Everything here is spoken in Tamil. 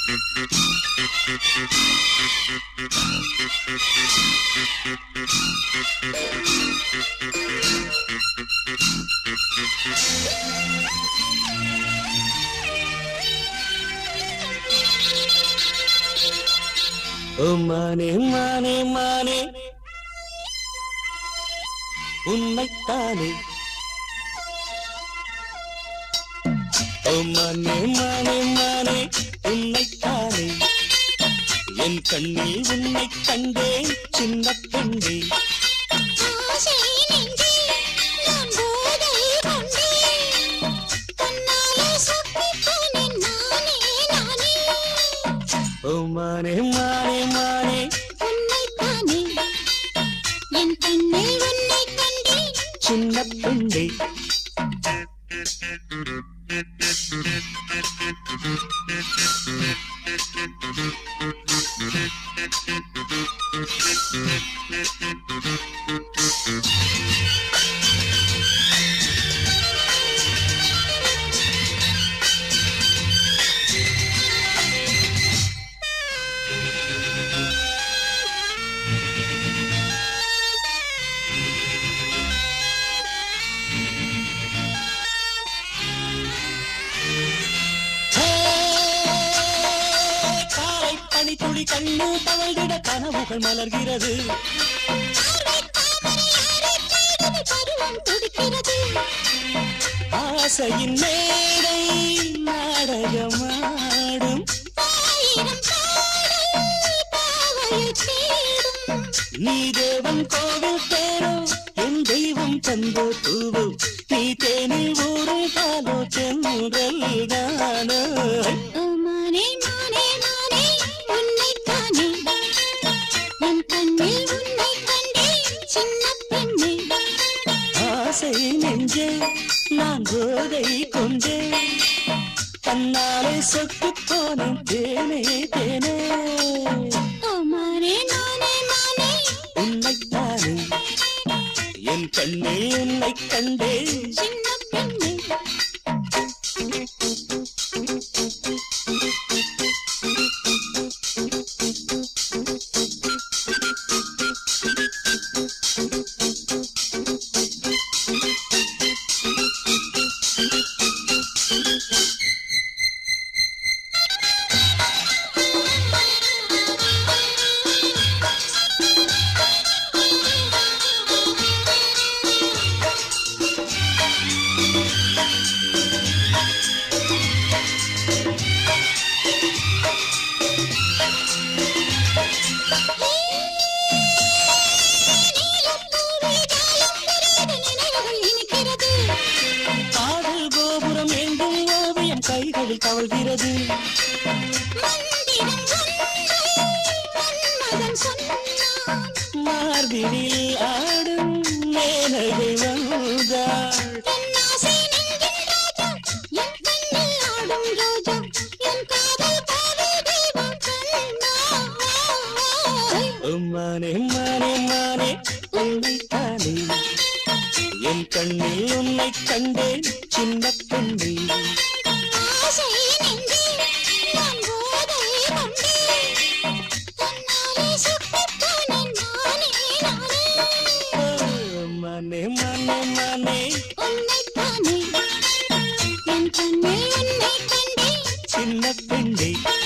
ஓ மானே மானே மானே உன்னைத்தானே ஓ மானே மானே மானே உன்னைத்தானே என் கண்ணில் உன்னை கண்டேன் சின்ன பெண்ணே ஆசை நெஞ்சில் நான் போதை கொண்டேன். தன்னாலே சொக்கிப் போனேன் நானே, நானே. ஓ மானே மானே மானே உன்னைத்தானே, என் கண்ணில் உன்னைக் கண்டேன். சின்ன பெண்ணே காலை பனி துளி கண்ணு தவழ்ந்திட கனவுகள் மலர்கிறது பார்வைத் தாமரை யாரைத் தேடுது, பருவம் துடிக்கிறது. ஆசையின் மேடை நாடகமாடும் ஆயிரம் பாடல் பாவையைத் தேடும். நீ தேவன் கோவில் தேரோ என் தெய்வம் தந்த தூவோ நீ தேனில் ஊரும் காலோ சென்றல் தானோ ஓ மானே, மானே, மானே, உன்னைத்தானே. என் கண்ணில் உன்னைக் கண்டேன், சின்னப் பெண்ணே. ஆசை நெஞ்சே நான் போதை கொண்டே தன்னாலே சொத்து போனேன் தேனே தேனே ஓ மானே, மானே, மானே, உன்னைத்தானே என் கண்ணில் உன்னை கண்டே சின்னப் பெண்ணே. நீலப்பூவிதாலும் புரியாத நினைவுகள் இனிக்கிறது. காதல் கோபுரம் எங்கும் ஓவியம் கைகளில் தவழ்கிறது மந்திரம் ஒன்றை மன்மதன் சொன்னான். மார்பினில் ஆடும் மேனகை வந்தாள் என் ஆசை நெஞ்சின் ராஜா, என் கண்ணில் ஆடும் ரோஜா, என் காதல் காதல் தெய்வம் கண்ணாய். மானே மானே மானே உன்னைத்தானே என் கண்ணில் உன்னை கண்டேன் சின்ன பெண்ணே ஆசை நெஞ்சில் நான் போதை கொண்டேன். தன்னாலே சொக்கிப் போனேன் நானே, நானே. மானே மானே மானே உன்னைத்தானே, என் கண்ணில் உன்னைக் கண்டேன். சின்ன பெண்ணே